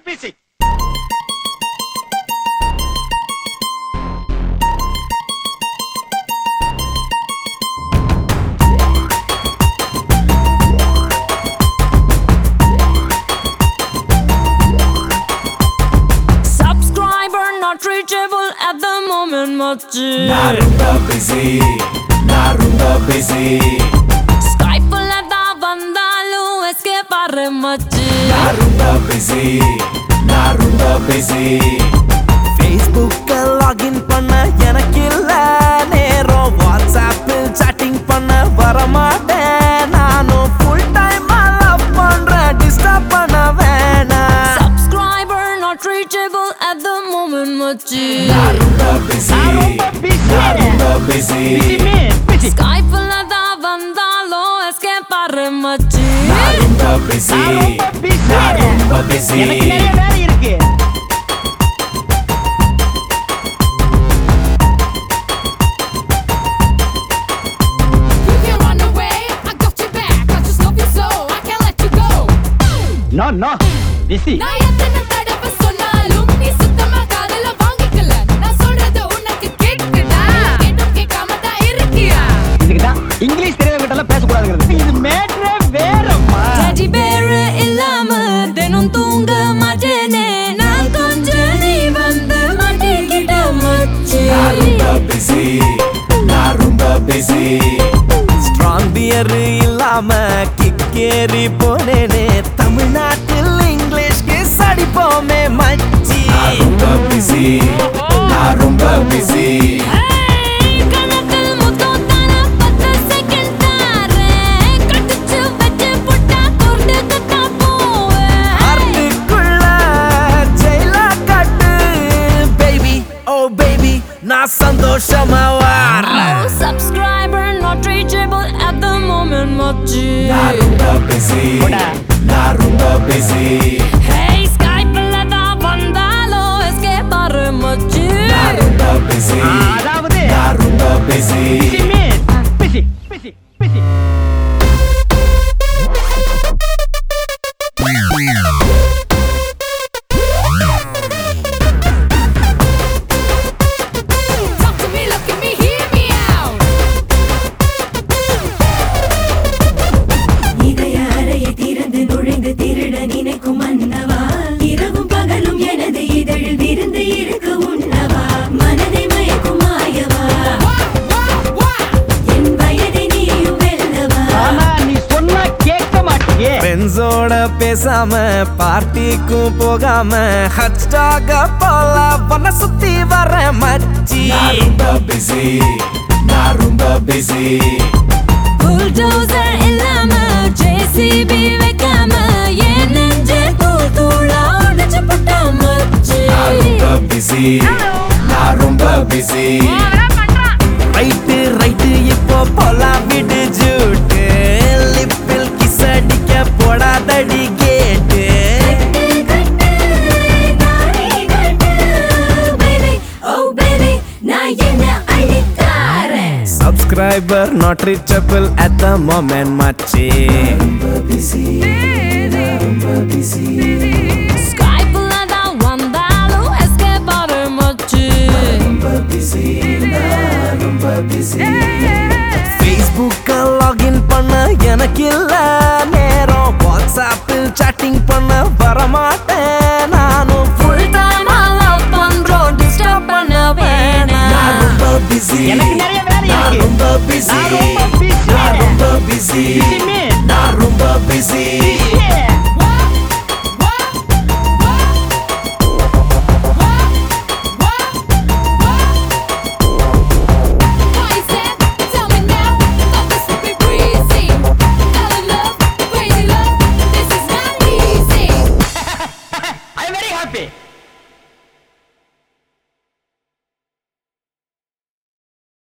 PC Subscriber not reachable at the moment மச்சி நான் ரொம்ப busy நான் ரொம்ப busy Skype-ல தான் வந்தாலும் escape ஆறு மச்சி நான் ரொம்ப busy நான் ரொம்ப busy ஃபேஸ்புக்க லாகின் பண்ண எனக்கு இல்ல நேரம் வாட்ஸ்அப்பில் சாட்டிங் பண்ண வரமாட்டேன் நானும் ஃபுல் டைம் லவ் பண்றேன் டிஸ்டர்ப் பண்ண வேணாம் Subscriber not reachable at the moment மச்சி நான் ரொம்ப busy நான் ரொம்ப busy பிசி Skype-ல தான் வந்தாலும் escape ஆறு மச்சி நான் ரொம்ப busy நான் ரொம்ப busy எனக்கு நிறைய வேலை இருக்கு You can run away, I got your back. I just love you so, I can't let you go. No no busy நான் எத்தனை தடவை சொன்னாலும் நீ சுத்தமா காதுல வாங்கிக்கல. நான் சொல்றது உனக்கு கேக்குதா? கேட்டும் கேட்காம தான் இருக்கியா? இதுக்கு தான் இங்கிலீஷ் தெரியவங்க எல்லாம் பேசக்கூடாதுங்கிறது இது மேட்ரே வேறம்மா Teddy bear இல்லாம தினம் தூங்க மாட்டேனே நான் கொஞ்சம் நீ வந்து மாட்டிக்கிட்ட மச்சி நான் ரொம்ப busy நான் ரொம்ப busy ஸ்ட்ராங் பியர் இல்லாம கிக்கேறி போனேனே தமிழ்நாட்டில் இங்கிலீஷ்க்கு சடிப்போமே மச்சி நான் ரொம்ப busy நான் ரொம்ப busy ஏய், கணத்தில் முத்தம் தான பத்து second தாரேன். கடிச்சு வச்சு புட்டா தொண்டைக்குத்தான் போவேன். ஹார்ட்டுக்குள்ள ஜெயிலா கட்டு பேபி ஓ பேபி நான் சந்தோஷமா வாரேன் Oh, subscriber not reachable at the moment மச்சி நான் ரொம்ப busy நான் ரொம்ப busy Hey, Skype-ல தான் வந்தாலும் escape ஆறு மச்சி நான் ரொம்ப busy அதாவது நான் ரொம்ப busy busy busy busy Talk to me, look at me, hear me out. இதய அறையை திறந்து நுழைந்து திருட நினைக்கும் மன்னவா இரவும் பகலும் எனது இதழில் விருந்து இருக்கு உண்ணவா மனதை மயக்கும் மாயவா Wah, wah, wah. என் வயதை நீயும் வெல்லவா ஆனா நீ சொன்னா கேட்க மாட்டியே ஃப்ரெண்ட்ஸோட பேசாம பார்ட்டிக்கும் போகாம ஹட்ஸ்டாக போல பண்ண சுத்தி வர மச்சி நான் ரொம்ப busy நான் ரொம்ப busy bulldozer இல்லாம JCB வைக்காம என் நெஞ்சு தூள் தூளா உடைச்சு போட்ட மச்சி நான் ரொம்ப busy நான் ரொம்ப busy ரைட்டு ரைட்டு இப்போ போலாம் விடு ஜூட்டு லிப்பில் கிஸ் அடிக்க போடாதடி கேட்டு கட்டு, தாடி கட்டு, baby, oh baby, நான் என்ன அள்ளித்தாரேன். Subscriber not reachable at the moment மச்சி Skype-ல தான் வந்தாலும் escape ஆறு மச்சி ஃபேஸ்புக்க லாகின் பண்ண எனக்கு இல்ல நேரம் வாட்ஸ்அப்பில் சாட்டிங் பண்ண வரமாட்டேன் நானும் full time love பண்றோம் disturb பண்ண வேணாம் நான் ரொம்ப busy எனக்கு நிறைய வேலை நான் இருக்கு ரொம்ப busy நான் ரொம்ப